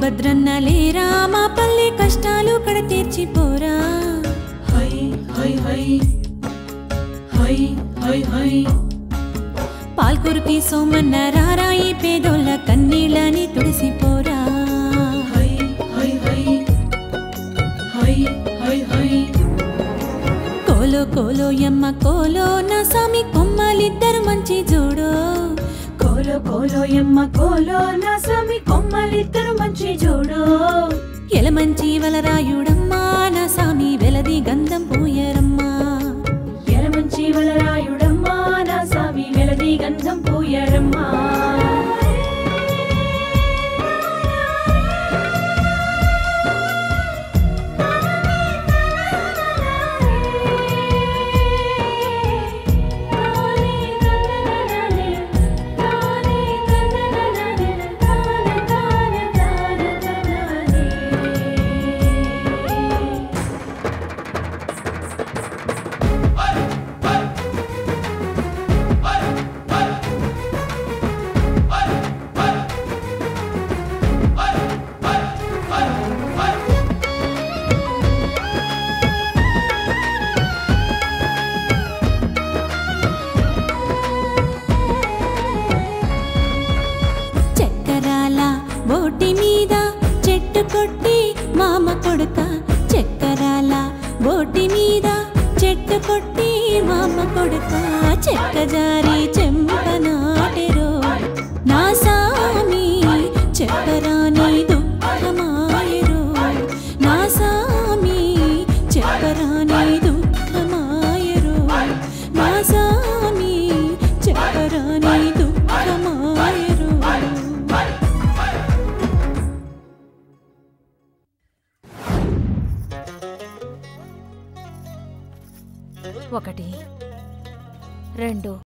భద్రన్న లేరా మా పల్లె కష్టాలు కడ తీర్చిపోరా హై హై హై హై హై హై పాల్కొరికి సోమన్న రారా ఈ పేదోళ్ళ కన్నీళ్ళని తుడిసిపోరా హై హై హై హై హై హై కోలో కోలో యమ్మ కోలో నా స్వామి కొమ్మలిద్దరు మంచి జోడో కోలో కోలో ఎమ్మ కోలో నా స్వామి కొమ్మలిద్దరు మంచి జోడు ఎల మంచి వలరాయుడమ్మా నా స్వామి వెలది గంధం పూయరమ్మా ఎలమంచి వలరాయుడమ్మా నా స్వామి వెలది గంధం పూయరమ్మా చక్కరాల బోటి మీద చెట్టు కొట్టి మామ కొడుక చక్కరాల బోటి మీద చెట్టు కొట్టి మామ కొడుక చెక్క జారి చెంప నాటెరో నా సామి చెప్పరాని దుఃఖమాయరో నా సామి చెప్పరాని దుఃఖమాయరో నా సామి చెప్పరాని దుఃఖమాయరో ఒకటి రెండు